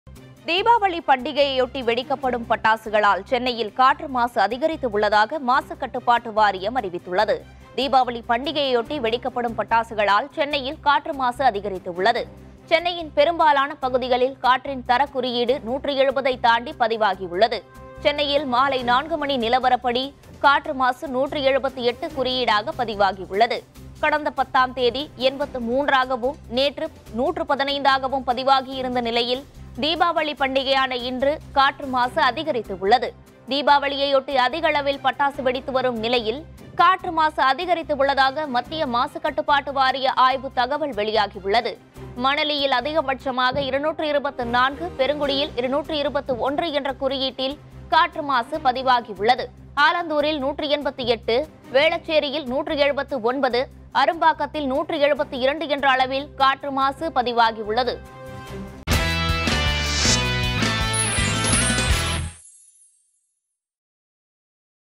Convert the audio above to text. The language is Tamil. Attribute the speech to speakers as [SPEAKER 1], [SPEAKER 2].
[SPEAKER 1] தீபாவளி பண்டிகையொட்டி வெடிக்கப்படும் பட்டாசுகளால் சென்னையில் காற்று மாசு அதிகரித்து உள்ளதாக மாசு கட்டுப்பாட்டு வாரியம் அறிவித்துள்ளது தீபாவளி பண்டிகையொட்டி வெடிக்கப்படும் பட்டாசுகளால் சென்னையில் காற்று மாசு அதிகரித்து உள்ளது சென்னையின் பெரும்பாலான பகுதிகளில் காற்றின் தர குறியீடு நூற்றி எழுபதை தாண்டி பதிவாகியுள்ளது சென்னையில் மாலை நான்கு மணி நிலவரப்படி காற்று மாசு நூற்றி எழுபத்தி எட்டு குறியீடாக பதிவாகியுள்ளது கடந்த பத்தாம் தேதி எண்பத்து மூன்றாகவும் நேற்று நூற்று பதினைந்தாகவும் பதிவாகியிருந்த நிலையில் தீபாவளி பண்டிகையான இன்று காற்று மாசு அதிகரித்து உள்ளது தீபாவளியையொட்டி அதிக அளவில் பட்டாசு வெடித்து வரும் நிலையில் காற்று மாசு அதிகரித்து உள்ளதாக மத்திய மாசு கட்டுப்பாட்டு வாரிய ஆய்வு தகவல் வெளியாகியுள்ளது மணலியில் அதிகபட்சமாக இருநூற்று இருபத்து நான்கு பெருங்குடியில் இருநூற்று இருபத்து ஒன்று என்ற குறியீட்டில் காற்று மாசு பதிவாகியுள்ளது ஆலந்தூரில் நூற்றி எண்பத்தி எட்டு வேளச்சேரியில் நூற்று எழுபத்து ஒன்பது அரும்பாக்கத்தில் நூற்று எழுபத்தி இரண்டு என்ற அளவில் காற்று மாசு பதிவாகியுள்ளது